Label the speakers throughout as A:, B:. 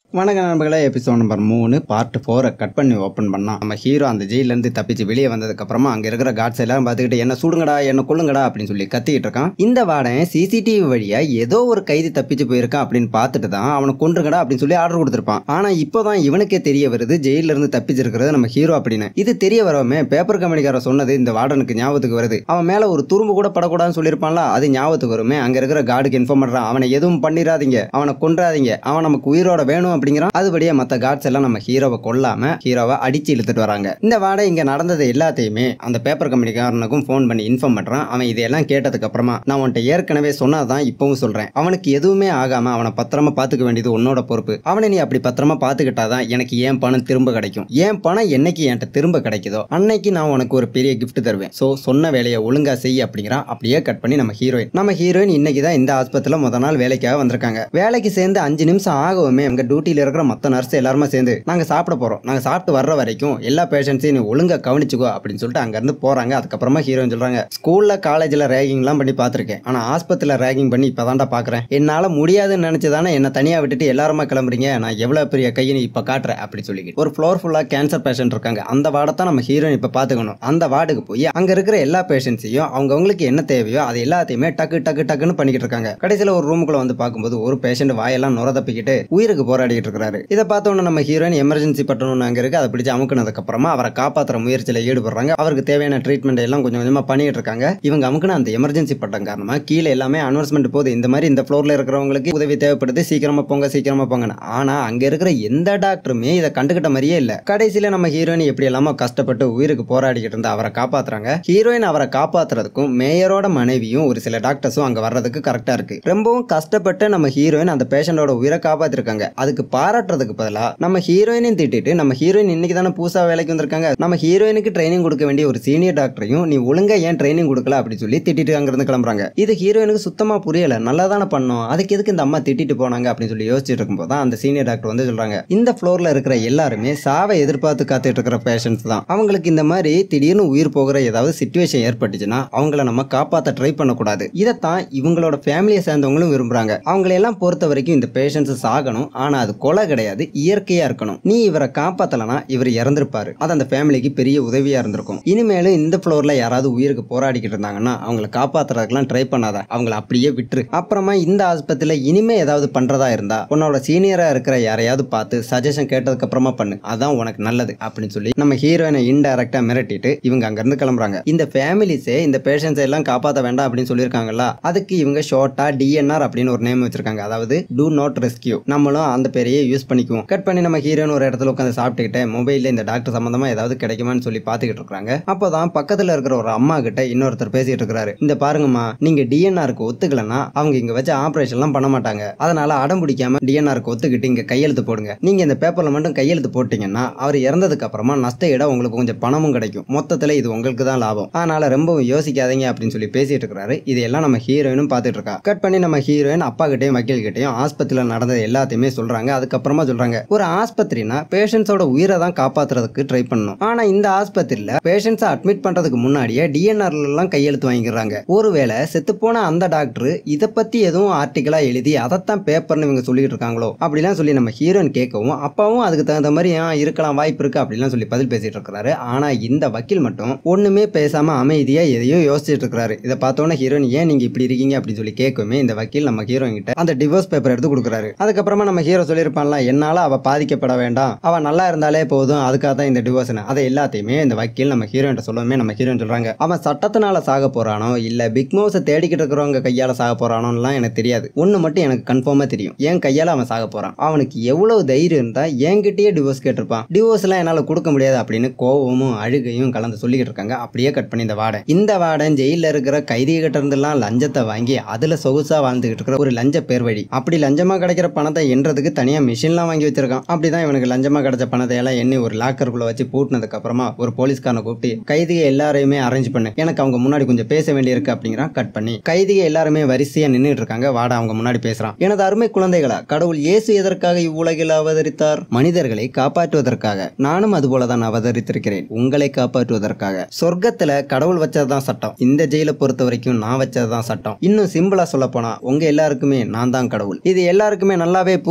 A: வணக்க நண்பர்களே episode number மூணு பார்ட் ஃபோரை கட் பண்ணி ஓப்பன் பண்ணா நம்ம ஹீரோ அந்த ஜெயிலேருந்து தப்பிச்சு வெளியே வந்ததுக்கு அப்புறமா அங்க இருக்கிற காட்ஸ் எல்லாம் பார்த்துக்கிட்டு என்ன சுடுங்கடா என்ன கொள்ளுங்கடா அப்படின்னு சொல்லி கத்திக்கிட்டு இருக்கான் இந்த வாடன் சிசிடிவி வழியா ஏதோ ஒரு கைதி தப்பிச்சு போயிருக்கான் அப்படின்னு பார்த்துட்டு தான் அவனை கொன்றுங்கடா அப்படின்னு சொல்லி ஆர்டர் கொடுத்துருப்பான் ஆனா இப்போதான் இவனுக்கே தெரிய வருது ஜெயில இருந்து தப்பிச்சிருக்கிறது நம்ம ஹீரோ அப்படின்னு இது தெரிய வரவுமே பேப்பர் கம்பெனிக்கார சொன்னது இந்த வார்டனுக்கு ஞாபகத்துக்கு வருது அவன் மேல ஒரு துரும்பு கூட படக்கூடாதுன்னு சொல்லியிருப்பான்ல அது ஞாபகத்துக்கு வருமே அங்க இருக்கிற கார்டுக்கு இன்ஃபார்ம் பண்றான் அவனை எதுவும் பண்ணிடாதீங்க அவனை கொன்றாதீங்க அவன் நமக்கு உயிரோட வேணும் அப்படிங்கிறான் அதுபடியே மத்த காட்ஸ் எல்லாம் நம்ம ஹீரோவை கொல்லாம ஹீரோவை அடிச்சு இழுத்துட்டு வராங்க இந்த வாடை இங்க நடந்தது எல்லாத்தையுமே அந்த பேப்பர் கம்பெனிக்காரனுக்கும் ஃபோன் பண்ணி இன்ஃபார்ம் பண்றான் அவன் இதையெல்லாம் கேட்டதுக்கு அப்புறமா நான் உன்ட்ட ஏற்கனவே சொன்னதான் இப்பவும் சொல்றேன் அவனுக்கு எதுவுமே ஆகாம அவனை பத்திரமா பாத்துக்க வேண்டியது உன்னோட பொறுப்பு அவனை நீ அப்படி பத்திரமா பாத்துக்கிட்டாதான் எனக்கு ஏன் பணம் திரும்ப கிடைக்கும் ஏன் பணம் என்னைக்கு என்கிட்ட திரும்ப கிடைக்குதோ அன்னைக்கு நான் உனக்கு ஒரு பெரிய gift தருவேன் சோ சொன்ன வேலையை ஒழுங்கா செய் அப்படிங்கிறான் அப்படியே கட் பண்ணி நம்ம ஹீரோயின் நம்ம ஹீரோயின் இன்னைக்கு தான் இந்த ஆஸ்பத்திரியில முத நாள் வேலைக்காக வந்திருக்காங்க வேலைக்கு சேர்ந்து அஞ்சு நிமிஷம் ஆகவுமே அங்க டியூட்டியில இருக்கிற மத்த நர்ஸ் எல்லாருமே சேர்ந்து நாங்க சாப்பிட போறோம் நாங்க சாப்பிட்டு வர்ற வரைக்கும் எல்லா பேஷண்ட்ஸையும் நீ ஒழுங்கா கவனிச்சுக்கோ அப்படின்னு சொல்லிட்டு அங்க இருந்து போறாங்க அதுக்கப்புறமா ஹீரோயின் சொல்றாங்க ஸ்கூல்ல காலேஜ்ல ரேகிங்லாம் பண்ணி பார்த்திருக்கேன் ஆனா ஆஸ்பத்திரியில ரேகிங் பண்ணி இப்பதான்டா பாக்குறேன் என்னால முடியாதுன்னு நினைச்சுதானே என்ன தனியா விட்டுட்டு எல்லாருமா கிளம்புறீங்க நான் எவ்வளவு பெரிய கையை நீ இப்ப காட்டுறேன் அப்படி சொல்லிக்கிட்டு ஒரு ஃப்ளோர் ஃபுல்லா கேன்சர் பேஷண்ட் இருக்காங்க அந்த வார்டை தான் நம்ம ஹீரோயின் இப்ப பாத்துக்கணும் அந்த வார்டுக்கு போய் அங்க இருக்கிற எல்லா பேஷண்ட்ஸையும் அவங்கவங்களுக்கு என்ன தேவையோ அது எல்லாத்தையுமே டக்கு டக்கு டக்குன்னு பண்ணிக்கிட்டு இருக்காங்க கடைசியில ஒரு ரூமுக்குள்ள வந்து பார்க்கும்போது ஒரு பேஷண்ட் வாயெல்லாம் நுர தப்பிக்கிட்டு உயிருக்கு போராடிட்டு இருக்காரு இதை பார்த்த உடனே நம்ம ஹீரோயின் எமர்ஜென்சி பட்டணும் அங்க இருக்கு அதை பிடிச்சு அமுக்குனதுக்கு அப்புறமா அவரை காப்பாத்துற முயற்சியில ஈடுபடுறாங்க அவருக்கு தேவையான ட்ரீட்மெண்ட் எல்லாம் கொஞ்சம் கொஞ்சமா பண்ணிட்டு இருக்காங்க இவங்க அமுக்குன அந்த எமர்ஜென்சி பட்டம் காரணமா கீழே எல்லாமே அனௌன்ஸ்மெண்ட் போகுது இந்த மாதிரி இந்த ஃப்ளோர்ல இருக்கிறவங்களுக்கு உதவி தேவைப்படுது சீக்கிரமா போங்க சீக்கிரமா போங்கன்னு ஆனா அங்க இருக்கிற எந்த டாக்டருமே இதை கண்டுகிட்ட மாதிரியே இல்ல கடைசியில நம்ம ஹீரோயின் எப்படி எல்லாமோ கஷ்டப்பட்டு உயிருக்கு போராடிக்கிட்டு இருந்த அவரை காப்பாத்துறாங்க ஹீரோயின் அவரை காப்பாத்துறதுக்கும் மேயரோட மனைவியும் ஒரு சில டாக்டர்ஸும் அங்க வர்றதுக்கு கரெக்டா இருக்கு ரொம்பவும் கஷ்டப்பட்டு நம்ம ஹீரோயின் அந்த பேஷண்டோட உயிரை காப்பாத்திருக்காங்க அதுக்கு பாராட்டுறதுக்கு பதிலா நம்ம ஹீரோயினையும் திட்டிட்டு நம்ம ஹீரோயின் இன்னைக்கு தானே புதுசா வேலைக்கு வந்திருக்காங்க நம்ம ஹீரோயினுக்கு ட்ரைனிங் கொடுக்க வேண்டிய ஒரு சீனியர் டாக்டரையும் நீ ஒழுங்கா ஏன் ட்ரைனிங் கொடுக்கல அப்படி சொல்லி திட்டிட்டு அங்கிருந்து கிளம்புறாங்க இது ஹீரோயினுக்கு சுத்தமா புரியல நல்லா தானே பண்ணோம் அதுக்கு எதுக்கு இந்த அம்மா திட்டிட்டு போனாங்க அப்படின்னு சொல்லி யோசிச்சுட்டு இருக்கும்போது தான் அந்த சீனியர் டாக்டர் வந்து சொல்றாங்க இந்த ஃப்ளோர்ல இருக்கிற எல்லாருமே சாவை எதிர்பார்த்து காத்துட்டு இருக்கிற பேஷண்ட்ஸ் தான் அவங்களுக்கு இந்த மாதிரி திடீர்னு உயிர் போகிற ஏதாவது சுச்சுவேஷன் ஏற்பட்டுச்சுன்னா அவங்கள நம்ம காப்பாற்ற ட்ரை பண்ணக்கூடாது இதைத்தான் இவங்களோட ஃபேமிலியை சேர்ந்தவங்களும் விரும்புறாங்க அவங்களை எல்லாம் பொறுத்த வரைக்கும் இந்த பேஷண்ட்ஸ் சாகணும் ஆனா அது கொலை கிடையாது இயற்கையா இருக்கணும் நீ இவரை காப்பாத்தலனா இவர் இறந்திருப்பாரு அது அந்த ஃபேமிலிக்கு பெரிய உதவியா இருந்திருக்கும் இனிமேலும் இந்த ஃப்ளோர்ல யாராவது உயிருக்கு போராடிக்கிட்டு இருந்தாங்கன்னா அவங்கள காப்பாத்துறதுக்கெல்லாம் ட்ரை பண்ணாத அவங்கள அப்படியே விட்டுரு அப்புறமா இந்த ஆஸ்பத்திரியில இனிமே ஏதாவது பண்றதா இருந்தா உன்னோட சீனியரா இருக்கிற யாரையாவது பார்த்து சஜஷன் கேட்டதுக்கு அப்புறமா பண்ணு அதான் உனக்கு நல்லது அப்படின்னு சொல்லி நம்ம ஹீரோயினை இன்டைரக்டா மிரட்டிட்டு இவங்க அங்க இருந்து கிளம்புறாங்க இந்த ஃபேமிலிஸே இந்த பேஷண்ட்ஸ் எல்லாம் காப்பாற்ற வேண்டாம் அப்படின்னு சொல்லியிருக்காங்கல்ல அதுக்கு இவங்க ஷார்ட்டா டிஎன்ஆர் அப்படின்னு ஒரு நேம் வச்சிருக்காங்க அதாவது டூ நாட் ரெஸ்கியூ நம்மளும் அந்த பேரையே யூஸ் பண்ணிக்குவோம் கட் பண்ணி நம்ம ஹீரோயின் ஒரு இடத்துல உட்காந்து சாப்பிட்டுக்கிட்டு மொபைல்ல இந்த டாக்டர் சம்பந்தமா ஏதாவது கிடைக்குமான்னு சொல்லி பாத்துக்கிட்டு இருக்காங்க அப்போதான் பக்கத்துல இருக்கிற ஒரு அம்மா கிட்ட இன்னொருத்தர் பேசிட்டு இருக்காரு இந்த பாருங்கம்மா நீங்க டிஎன்ஆருக்கு ஒத்துக்கலன்னா அவங்க இங்க வச்சு ஆபரேஷன்லாம் பண்ண மாட்டாங்க அதனால அடம் பிடிக்காம டிஎன்ஆருக்கு ஒத்துக்கிட்டு இங்க கையெழுத்து போடுங்க நீங்க இந்த பேப்பர்ல மட்டும் கையெழுத்து போட்டீங்கன்னா அவர் இறந்ததுக்கு அப்புறமா நஷ்ட ஈடா உங்களுக்கு கொஞ்சம் பணமும் கிடைக்கும் மொத்தத்துல இது உங்களுக்கு தான் லாபம் அதனால ரொம்பவும் யோசிக்காதீங்க அப்படின்னு சொல்லி பேசிட்டு இருக்காரு இதெல்லாம் நம்ம ஹீரோயினும் பார்த்துட்டு இருக்கா கட் பண்ணி நம்ம ஹீரோயின் அப்பா கிட்டயும் வக்கீல் கிட்டயும் ஆஸ்பத்திரியில் நடந்தது எல்லாத்தையுமே சொல்றாங்க அதுக்கப்புறமா சொல்றாங்க ஒரு ஆஸ்பத்திரினா பேஷண்ட்ஸோட உயிரை தான் காப்பாத்துறதுக்கு ட்ரை பண்ணணும் ஆனா இந்த ஆஸ்பத்திரியில பேஷண்ட்ஸை அட்மிட் பண்றதுக்கு முன்னாடியே டிஎன்ஆர்ல எல்லாம் கையெழுத்து வாங்கிக்கிறாங்க ஒருவேளை செத்து போன அந்த டாக்டர் இதை பத்தி எதுவும் ஆர்டிக்கலா எழுதி அதைத்தான் பேப்பர்னு இவங்க சொல்லிட்டு இருக்காங்களோ அப்படிலாம் சொல்லி நம்ம ஹீரோயின் கேட்கவும் அப்பாவும் அதுக்கு தகுந்த மாதிரி ஆ, இருக்கலாம் வாய்ப்பு இருக்கு அப்படிலாம் சொல்லி பதில் பேசிட்டு இருக்காரு ஆனா இந்த வக்கீல் மட்டும் ஒண்ணுமே பேசாம அமைதியா எதையோ யோசிச்சுட்டு இருக்காரு இதை பார்த்தோன்னே ஹீரோயின் ஏன் நீங்க இப்படி இருக்கீங்க அப்படின்னு சொல்லி கேட்கவுமே இந்த வக்கீல் நம்ம ஹீரோயின் கிட்ட அந்த டிவோர்ஸ் பேப்பர் எடுத்து கொடுக்குறாரு அதுக்கப்புறமா நம்ம ஹீரோ சொல்லியிருப்பான்ல என்னால அவ பாதிக்கப்பட வேண்டாம் அவ நல்லா இருந்தாலே போதும் அதுக்காக தான் இந்த டிவோர்ஸ் அதை எல்லாத்தையுமே இந்த வக்கீல் நம்ம ஹீரோயின் சொல்லவுமே நம்ம ஹீரோயின் சொல்றாங்க அவன் சட்டத்தினால சாக போறானோ இல்ல பிக் மவுஸை தேடிக்கிட்டு இருக்கிறவங்க கையால சாக போறானோலாம் எனக்கு தெரியாது ஒண்ணு மட்டும் எனக்கு கன்ஃபார்மா தெரியும் என் கையால அவன் சாக போறான் அவனுக்கு எவ்வளவு தைரியம் இருந்தா என்கிட்டயே டிவோர்ஸ் கேட்டிருப்பான் டிவோர்ஸ் எல்லாம் என்னால கொடுக்க முடியாது அப்படின்னு கோவமும் அழுகையும் கலந்து சொல்லிக்கிட்டு இருக்காங்க அப்படியே கட் பண்ணி இந்த வார்டன் இந்த வார்டன் ஜெயில இருக்கிற கைதிகிட்ட இருந்தெல்லாம் லஞ்சத்தை வாங்கி அதுல சொகுசா வாழ்ந்துகிட்டு இருக்கிற ஒரு லஞ்ச பேர் வழி அப்படி லஞ்சமா கிடைக்கிற பணத்தை எண்றதுக்கு தனியா மிஷின்லாம் வாங்கி வச்சிருக்கான் அப்படிதான் இவனுக்கு லஞ்சமா கிடைச்ச பணத்தை எல்லாம் எண்ணி ஒரு லாக்கருக்குள்ள வச்சு பூட்டினதுக்கு அப்புறமா ஒரு போலீஸ்காரனை கூப்பிட்டு கைதிகை எல்லாரையுமே அரேஞ்ச் பண்ணு எனக்கு அவங்க முன்னாடி கொஞ்சம் பேச வேண்டியிருக்கு அப்படிங்கிறான் கட் பண்ணி கைதிகை எல்லாருமே வரிசையா நின்னுட்டு இருக்காங்க வாடா அவங்க முன்னாடி பேசுறான் எனது அருமை குழந்தைகளா கடவுள் இயேசு எதற்காக இவ்வுலகில் அவதரித்தார் மனிதர்களை காப்பாற்றுவதற்காக நானும் அதுபோலதான் அவதரித்திருக்கிறேன் உங்களை காப்பாற்றுவதற்காக சொர்க்கத்துல கடவுள் வச்சதுதான் சட்டம் இந்த ஜெயில பொறுத்த வரைக்கும் நான் வச்சதுதான் சட்டம் இன்னும் சிம்பிளா சொல்ல போனா உங்க எல்லாருக்குமே நான் தான் கடவுள் இது எல்லாருக்குமே நல்லாவே புரிஞ்சிருக்கும்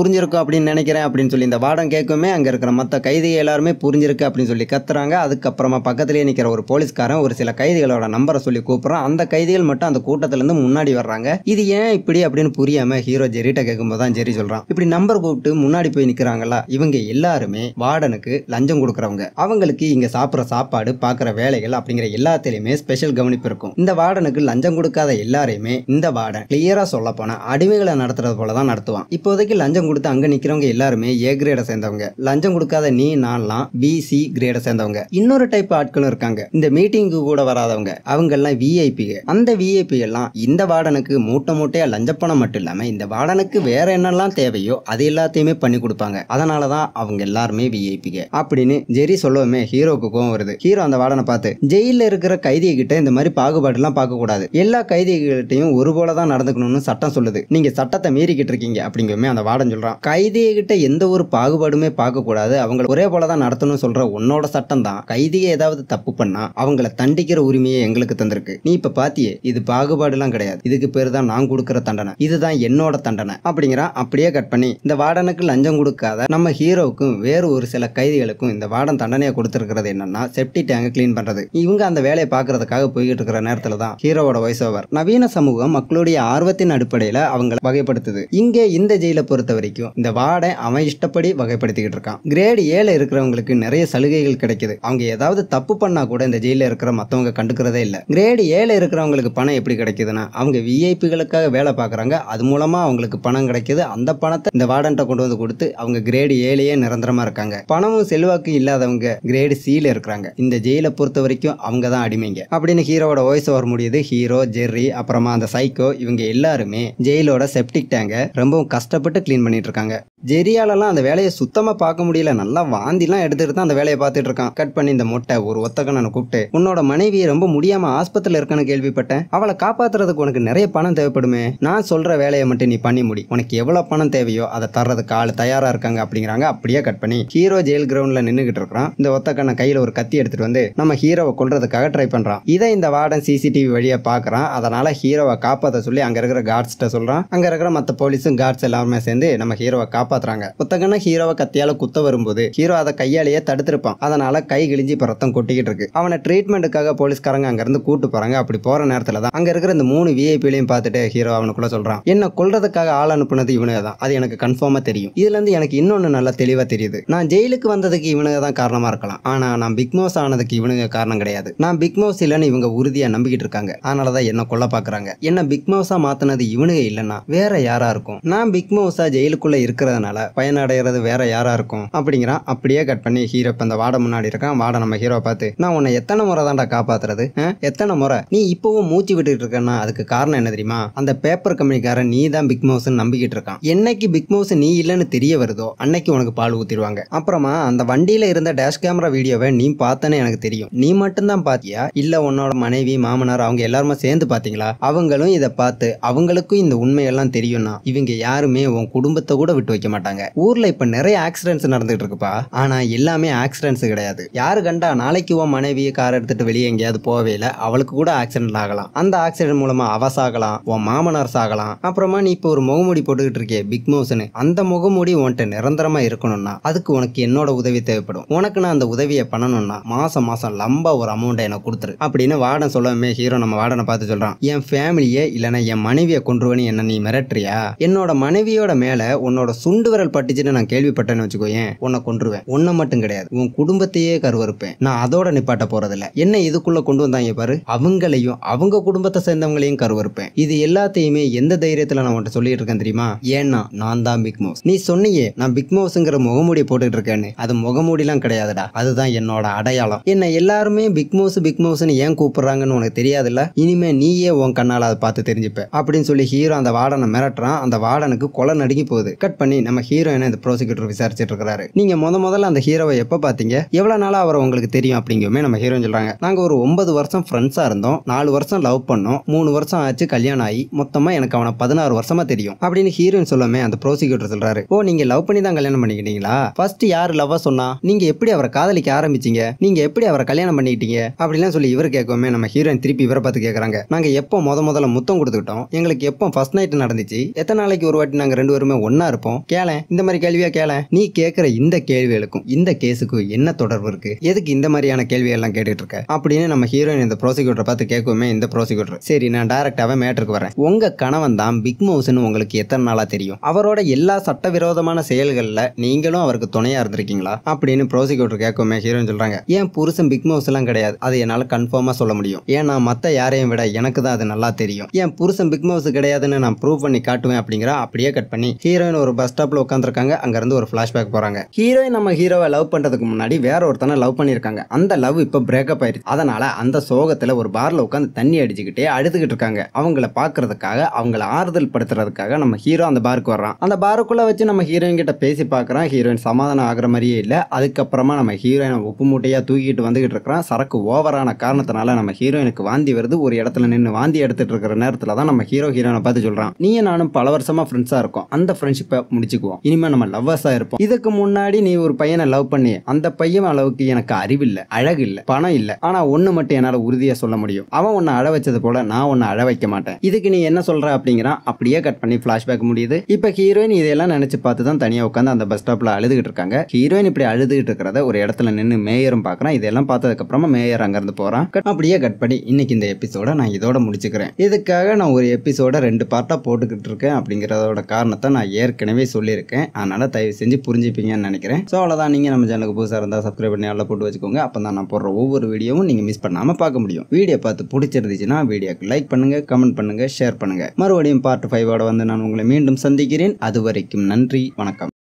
A: அப்படின்னு நினைக்கிறேன் அப்படின்னு சொல்லி இந்த வார்டன் கேட்குமே அங்க இருக்கிற மத்த கைதிகள் எல்லாருமே புரிஞ்சிருக்கு அப்படின்னு சொல்லி கத்துறாங்க அதுக்கப்புறமா பக்கத்திலேயே நிக்கிற ஒரு போலீஸ்காரன் ஒரு சில கைதிகளோட நம்பரை சொல்லி கூப்பிடுறான் அந்த கைதிகள் மட்டும் அந்த கூட்டத்துல இருந்து முன்னாடி வர்றாங்க இது ஏன் இப்படி அப்படின்னு புரியாம ஹீரோ ஜெரிட்ட கேட்கும்போது தான் ஜெரி சொல்றான் இப்படி நம்பர் கூப்பிட்டு முன்னாடி போய் நிக்கிறாங்களா இவங்க எல்லாருமே வார்டனுக்கு லஞ்சம் கொடுக்கறவங்க அவங்களுக்கு இங்க சாப்பிடுற சாப்பாடு பாக்குற வேலைகள் அப்படிங்கிற எல்லாத்திலயுமே ஸ்பெஷல் கவனிப்பு இருக்கும் இந்த வார்டனுக்கு லஞ்சம் கொடுக்காத எல்லாரையுமே இந்த வார்டன் கிளியரா சொல்ல போனா அடிமைகளை நடத்துறது போல தான் நடத்துவான் இப்போதைக்கு லஞ்சம் கொடுத்து அங்க நிக்கிறவங்க எல்லாருமே ஏ கிரேட சேர்ந்தவங்க லஞ்சம் கொடுக்காத நீ நான்லாம் பி சி கிரேட சேர்ந்தவங்க இன்னொரு டைப் ஆட்களும் இருக்காங்க இந்த மீட்டிங்கு கூட வராதவங்க அவங்க எல்லாம் விஐபிக அந்த விஐபி எல்லாம் இந்த வார்டனுக்கு மூட்டை மூட்டையா லஞ்சப்பணம் மட்டும் இல்லாம இந்த வார்டனுக்கு வேற என்னெல்லாம் தேவையோ அது எல்லாத்தையுமே பண்ணி கொடுப்பாங்க அதனாலதான் அவங்க எல்லாருமே விஐபிக அப்படின்னு ஜெரி சொல்லவுமே ஹீரோக்கு கோவம் வருது ஹீரோ அந்த வார்டனை பார்த்து ஜெயில இருக்கிற கைதிக கிட்ட இந்த மாதிரி பாகுபாடு எல்லாம் பார்க்க கூடாது எல்லா கைதிகள்கிட்டையும் ஒரு போல தான் நடந்துக்கணும்னு சட்டம் சொல்லுது நீங்க சட்டத்தை மீறிக்கிட்டு இருக்கீங்க அப்படிங்கவுமே அந்த வார்டன் சொல்றான் கைதிக கிட்ட எந்த ஒரு பாகுபாடுமே பார்க்க கூடாது அவங்கள ஒரே போல தான் நடத்தணும்னு சொல்ற உன்னோட சட்டம் தான் கைதிக ஏதாவது தப்பு பண்ணா அவங்கள தண்டிக்கிற உரிமையை எங்களுக்கு தந்திருக்கு நீ இப்ப பாத்தியே இது பாகுபாடுலாம் கிடையாது இதுக்கு பேர் தான் நான் கொடுக்கிற தண்டனை இதுதான் என்னோட தண்டனை அப்படிங்கிறான் அப்படியே கட் பண்ணி இந்த வார்டனுக்கு லஞ்சம் கொடுக்காத நம்ம ஹீரோவுக்கும் வேறு ஒரு சில கைதிகளுக்கும் இந்த வார்டன் தண்டனையை கொடுத்திருக்கிறது என்னன்னா செப்டி டேங்க க்ளீன் பண்றது இவங்க அந்த வேலையை பார்க்கறதுக்காக போய்கிட்டு இருக்கிற நேரத்துல தான் ஹீரோவோட வாய்ஸ் ஓவர் நவீன சமூகம் மக்களுடைய ஆர்வத்தின் அடிப்படையில அவங்களை வகைப்படுத்துது இங்க இந்த ஜெயில பொறுத்த வரைக்கும் இந்த வார்டன் அவன் இஷ்டப்படி வகைப்படுத்திக்கிட்டு இருக்கான் கிரேட் ஏழு இருக்கிறவங்களுக்கு நிறைய சலுகைகள் கிடைக்குது அவங்க ஏதாவது தப்பு பண்ணா கூட இந்த ஜெயில இருக்கிற மத்தவங்க கண்டுக்கிறதே இல்ல கிரேட் ஏழு இருக்கிறவங்களுக்கு பணம் எப்படி கிடைக்குதுன்னா அவங்க விஐபிகளுக்காக வேலை பார்க்குறாங்க அது மூலமா அவங்களுக்கு பணம் கிடைக்குது அந்த பணத்தை இந்த வார்டன்ட்ட கொண்டு வந்து கொடுத்து அவங்க கிரேடு ஏழையே நிரந்தரமா இருக்காங்க பணமும் செல்வாக்கும் இல்லாதவங்க கிரேடு சில இருக்கிறாங்க இந்த ஜெயிலை பொறுத்த வரைக்கும் அவங்க தான் அடிமைங்க அப்படின்னு ஹீரோவோட வாய்ஸ் ஓவர் முடியுது ஹீரோ ஜெர்ரி அப்புறமா அந்த சைக்கோ இவங்க எல்லாருமே ஜெயிலோட செப்டிக் டேங்க ரொம்பவும் கஷ்டப்பட்டு க்ளீன் பண்ணிட்டு இருக்காங்க ஜெரியாலலாம் அந்த வேலையை சுத்தமா பார்க்க முடியல நல்லா வாந்திலாம் எடுத்துட்டு தான் அந்த வேலையை பார்த்துட்டு இருக்கான் கட் பண்ணி இந்த மொட்டை ஒரு ஒத்தக்கண்ணனை கூப்பிட்டு உன்னோட மனைவி ரொம்ப முடியாம ஆஸ்பத்திரியில் இருக்கான்னு கேள்விப்பட்டேன் அவளை காப்பாத்துறதுக்கு உனக்கு நிறைய பணம் தேவைப்படுமே நான் சொல்ற வேலையை மட்டும் நீ பண்ணி முடி உனக்கு எவ்வளவு பணம் தேவையோ அதை தர்றதுக்கு ஆள் தயாரா இருக்காங்க அப்படிங்கிறாங்க அப்படியே கட் பண்ணி ஹீரோ ஜெயில் கிரவுண்ட்ல நின்னுகிட்டு இருக்கிறான் இந்த ஒத்தக்கண்ண கையில ஒரு கத்தி எடுத்துட்டு வந்து நம்ம ஹீரோவை கொல்றதுக்காக ட்ரை பண்றான் இதை இந்த வார்டன் சிசிடிவி வழியா பாக்குறான் அதனால ஹீரோவை காப்பாத்த சொல்லி அங்க இருக்கிற கார்ட்ஸ்ட்ட சொல்றான் அங்க இருக்கிற மத்த போலீஸும் கார்ட்ஸ் எல்லாருமே சேர்ந்து நம்ம ஹீரோவை காப்பாத்துறாங்க ஒத்தக்கண்ண ஹீரோவை கத்தியால குத்த வரும்போது ஹீரோ அதை கையாலேயே தடுத்திருப்பான் அதனால கை கிழிஞ்சி இப்ப ரத்தம் கொட்டிக்கிட்டு இருக்கு அவனை ட்ரீட்மெண்ட்டுக்காக போலீஸ்காரங்க அங்க இருந்து கூட்டு போறாங்க அப்படி போற நேரத்துல தான் அங்க இருக்கிற இந்த மூணு விஐபிலையும் பார்த்துட்டு ஹீரோ அவனுக்குள்ள சொல்றான் என்ன கொல்றதுக்காக ஆள் அனுப்புனது இவனுங்க தான் அது எனக்கு கன்ஃபார்மா தெரியும் இதுல இருந்து எனக்கு இன்னொன்னு நல்லா தெளிவா தெரியுது நான் ஜெயிலுக்கு வந்ததுக்கு இவனுங்க தான் காரணமா இருக்கலாம் ஆனா நான் பிக் மவுஸ் ஆனதுக்கு இவனுங்க காரணம் கிடையாது நான் பிக் மவுஸ் இல்லைன்னு இவங்க உறுதியா நம்பிக்கிட்டு இருக்காங்க அதனாலதான் என்ன கொல்ல பாக்குறாங்க என்ன பிக் மவுஸா மாத்தினது இவனுங்க இல்லைன்னா வேற யாரா இருக்கும் நான் பிக் மவுஸா ஜெயிலுக்குள்ள இருக்கிறதுனால பயனடைகிறது வேற யாரா இருக்கும் அப்படிங்கிறான் அப்படியே கட் பண்ணி ஹீரோ இப்ப அந்த வாடை முன்னாடி இருக்கான் வாடை நம்ம ஹீரோ பார்த்து நான் உன்னை எத்தனை முறை தான்டா காப்பாத்துறது ஆ? எத்தனை முறை நீ இப்பவும் மூச்சு விட்டுட்டு இருக்கன்னா அதுக்கு காரணம் என்ன தெரியுமா அந்த பேப்பர் கம்பெனிக்காரன் நீ தான் பிக் மவுஸ் நம்பிக்கிட்டு இருக்கான் என்னைக்கு பிக் மவுஸ் நீ இல்லைன்னு தெரிய வருதோ அன்னைக்கு உனக்கு பால் ஊத்திடுவாங்க அப்புறமா அந்த வண்டியில இருந்த டேஷ் கேமரா வீடியோவை நீ பார்த்தனே எனக்கு தெரியும் நீ மட்டும்தான் பாத்தியா இல்ல உன்னோட மனைவி மாமனார் அவங்க எல்லாருமே சேர்ந்து பாத்தீங்களா அவங்களும் இதை பார்த்து அவங்களுக்கும் இந்த உண்மையெல்லாம் தெரியும்னா இவங்க யாருமே உன் குடும்பத்தை கூட விட்டு வைக்க மாட்டாங்க ஊர்ல இப்ப நிறைய ஆக்சிடென்ட்ஸ் நடந்துட்டு இருக்குப்பா ஆனா எல்லாமே ஆக்சிடென்ட்ஸ் கிடையாது யாரு கண்டா நாளைக்கு உன் மனைவி கார் எடுத்துட்டு வெளியே எங்கேயாவது போவே இல்லை அவளுக்கு கூட ஆக்சிடென்ட் ஆகலாம் அந்த ஆக்சிடென்ட் மூலமா அவ சாகலாம் உன் மாமனார் சாகலாம் அப்புறமா நீ இப்போ ஒரு முகமூடி போட்டுக்கிட்டு இருக்கியே பிக் மவுஸ்னு அந்த முகமூடி உன்கிட்ட நிரந்தரமா இருக்கணும்னா அதுக்கு உனக்கு என்னோட உதவி தேவைப்படும் உனக்கு நான் அந்த உதவியை பண்ணணும்னா மாசம் மாசம் லம்பா ஒரு அமௌண்ட் எனக்கு கொடுத்துரு அப்படின்னு வார்டன் சொல்லவே ஹீரோ நம்ம வார்டனை பார்த்து சொல்றான் என் ஃபேமிலியே இல்லைன்னா என் மனைவியை கொன்றுவனு என்ன நீ மிரட்டுறியா என்னோட மனைவியோட மேல உன்னோட சுண்டு விரல் பட்டுச்சுன்னு நான் கேள்விப்பட்டேன்னு வச்சுக்கோயேன் உன்னை கொன்றுவேன் உன்னை மட்டும் கிடையாது உன் குடும்பத்தையே கருவறுப்பேன் நான் அதோட நிப்பாட்ட போறதில்ல என்ன இதுக்குள்ள கொண்டு வந்தாங்க பாரு அவங்களையும் அவங்க குடும்பத்தை சேர்ந்தவங்களையும் கருவறுப்பேன் இது எல்லாத்தையுமே எந்த தைரியத்துல நான் உன்கிட்ட சொல்லிட்டு இருக்கேன் தெரியுமா ஏன்னா நான் தான் பிக் மவுஸ் நீ சொன்னியே நான் பிக் மவுஸ்ங்கிற முகமூடி போட்டுட்டு இருக்கேன்னு அது முகமூடிலாம் கிடையாதுடா அதுதான் என்னோட அடையாளம் என்ன எல்லாருமே பிக் மவுஸ் பிக் மவுஸ்னு ஏன் கூப்பிடுறாங்கன்னு உனக்கு தெரியாதுல்ல இனிமே நீயே உன் கண்ணால அதை பார்த்து தெரிஞ்சுப்ப அப்படின்னு சொல்லி ஹீரோ அந்த வார்டனை மிரட்டுறான் அந்த வார்டனுக்கு கொலை நடுங்கி போகுது கட் பண்ணி நம்ம ஹீரோயினை இந்த ப்ரோசிக்யூட்டர் விசாரிச்சுட்டு இருக்காரு நீங்க முத முதல்ல அந்த ஹீரோவை எப்ப பாத்தீங்க எவ்வளவு நாளா அவர் உங்களுக்கு தெரியும் அப்படிங்குமே நம்ம ஹீரோயின் சொல்றாங்க நாங்க ஒரு ஒன்பது வருஷம் ஃப்ரெண்ட்ஸா இருந்தோம் நாலு வருஷம் லவ் பண்ணோம் மூணு வருஷம் ஆச்சு கல்யாணம் ஆகி மொத்தமா எனக்கு அவனை பதினாறு வருஷமா தெரியும் அப்படின்னு ஹீரோயின் சொல்லமே அந்த ப்ரோசிக்யூட்டர் சொல்றாரு ஓ நீங்க லவ் பண்ணி தான் கல்யாணம் பண்ணிக்கிட்டீங்களா ஃபர்ஸ்ட் யார் லவ்வா சொன்னா நீங்க எப்படி அவரை காதலிக்க ஆரம்பிச்சீங்க நீங்க எப்படி அவரை கல்யாணம் பண்ணிக்கிட்டீங்க அப்படிலாம் சொல்லி இவர் கேட்கவுமே நம்ம ஹீரோயின் திருப்பி இவரை பார்த்து கேக்குறாங்க நாங்க எப்போ முத முதல்ல முத்தம் கொடுத்துக்கிட்டோம் எங்களுக்கு எப்போ ஃபர்ஸ்ட் நைட் நடந்துச்சு எத்தனை நாளைக்கு ஒரு வாட்டி நாங்க ரெண்டு பேருமே ஒண்ணா இருப்போம் கேளேன் இந்த மாதிரி கேள்வியா கேளேன் நீ கேட்குற இந்த கேள்விகளுக்கும் இந்த கேஸுக்கும் என்ன தொடர்பு இருக்கு எதுக்கு இந்த மாதிரியான கேள்வி எல்லாம் கேட்டுட்டு இருக்க அப்படின்னு நம்ம ஹீரோயின் இந்த ப்ரோசிக்யூட்டரை பார்த்து கேட்குமே இந்த ப்ரோசிக்யூட்டர் சரி நான் டைரக்டாவே மேட்டருக்கு வரேன் உங்க கணவன் தான் பிக் மவுஸ்னு உங்களுக்கு எத்தனை நாளா தெரியும் அவரோட எல்லா சட்டவிரோதமான செயல்களில் நீங்களும் அவருக்கு துணையா இருந்திருக்கீங்களா அப்படின்னு ப்ரோசிக்யூட்டர் கேட்குமே ஹீரோயின் சொல்றாங்க ஏன் புருஷன் பிக் மவுஸ் எல்லாம் கிடையாது அது என்னால கன்ஃபார்மா சொல்ல முடியும் ஏன்னா மத்த யாரையும் விட எனக்கு தான் அது நல்லா தெரியும் ஏன் புருஷன் பிக் மவுஸ் கிடையாதுன்னு நான் ப்ரூவ் பண்ணி காட்டுவேன் அப்படிங்கிற அப்படியே கட் பண்ணி ஹீரோயின் ஒரு பஸ் ஸ்டாப்ல உட்காந்துருக்காங்க அங்க இருந்து ஒரு ஃபிளாஷ்பேக் போறாங்க ஹீரோயின் நம்ம ஹீரோவை லவ் பண்றதுக்கு முன்னாடி வேற ஒருத்தனை லவ் பண்ணிருக்காங்க அந்த லவ் இப்போ பிரேக்கப் ஆயிருச்சு அதனால அந்த சோகத்துல ஒரு பார்ல உட்காந்து தண்ணி அடிச்சுக்கிட்டே அழுதுகிட்டு இருக்காங்க அவங்கள பாக்குறதுக்காக அவங்கள ஆறுதல் படுத்துறதுக்காக நம்ம ஹீரோ அந்த பாருக்கு வர்றான் அந்த பாருக்குள்ள வச்சு நம்ம ஹீரோயின் கிட்ட பேசி பார்க்கறான் ஹீரோயின் சமாதானம் ஆகுற மாதிரியே இல்ல அதுக்கப்புறமா நம்ம ஹீரோயினை உப்பு மூட்டையா தூக்கிட்டு வந்துகிட்டு இருக்கிறான் சரக்கு ஓவரான காரணத்தினால நம்ம ஹீரோயினுக்கு வாந்தி வருது ஒரு இடத்துல நின்று வாந்தி எடுத்துட்டு இருக்கிற நேரத்துல தான் நம்ம ஹீரோ ஹீரோனை பார்த்து சொல்றான் நீயும் நானும் பல வருஷமா ஃப்ரெண்ட்ஸா இருக்கோம் அந்த ஃப்ரெண்ட்ஷிப்பை முடிச்சுக்குவோம் இனிமே நம்ம லவ்வர்ஸா இருப்போம் இதுக்கு முன்னாடி நீ ஒரு பையனை லவ் பண்ணி அந்த பையன் அளவுக்கு எனக்கு அறிவில்லை அழகு இல்ல பணம் இல்ல ஆனா ஒண்ணு மட்டும் என்னால உறுதியா சொல்ல முடியும் அவன் உன்னை அழ வச்சது போல நான் உன்னை அழ வைக்க மாட்டேன் இதுக்கு நீ என்ன சொல்ற அப்படிங்கிறான் அப்படியே கட் பண்ணி பிளாஷ்பேக் முடியுது இப்ப ஹீரோயின் இதெல்லாம் நினைச்சு பார்த்து தான் தனியா உட்காந்து அந்த பஸ் ஸ்டாப்ல அழுதுகிட்டு இருக்காங்க ஹீரோயின் இப்படி அழுதுகிட்டு இருக்கிறத ஒரு இடத்துல நின்று மேயரும் பார்க்கறான் இதெல்லாம் பார்த்ததுக்கு அப்புறமா மேயர் அங்கிருந்து போறான் Cut- அப்படியே கட் பண்ணி இன்னைக்கு இந்த எபிசோட நான் இதோட முடிச்சுக்கிறேன் இதுக்காக நான் ஒரு எபிசோட ரெண்டு பார்ட்டா போட்டுக்கிட்டு இருக்கேன் அப்படிங்கறதோட காரணத்தை நான் ஏற்கனவே சொல்லியிருக்கேன் அதனால தயவு செஞ்சு புரிஞ்சுப்பீங்கன்னு நினைக்கிறேன் ஸோ அவ்வளோதான் நீங்கள் நம்ம சேனலுக்கு புதுசாக இருந்தால் சப்ஸ்கிரைப் பண்ணி நல்லா போட்டு வச்சுக்கோங்க அப்போ தான் நான் போடுற ஒவ்வொரு வீடியோவும் நீங்கள் மிஸ் பண்ணாமல் பார்க்க முடியும் வீடியோ பார்த்து பிடிச்சிருந்துச்சுன்னா வீடியோக்கு லைக் பண்ணுங்கள் கமெண்ட் பண்ணுங்கள் ஷேர் பண்ணுங்கள் மறுபடியும் பார்ட் ஃபைவோட வந்து நான் உங்களை மீண்டும் சந்திக்கிறேன் அது வரைக்கும் நன்றி வணக்கம்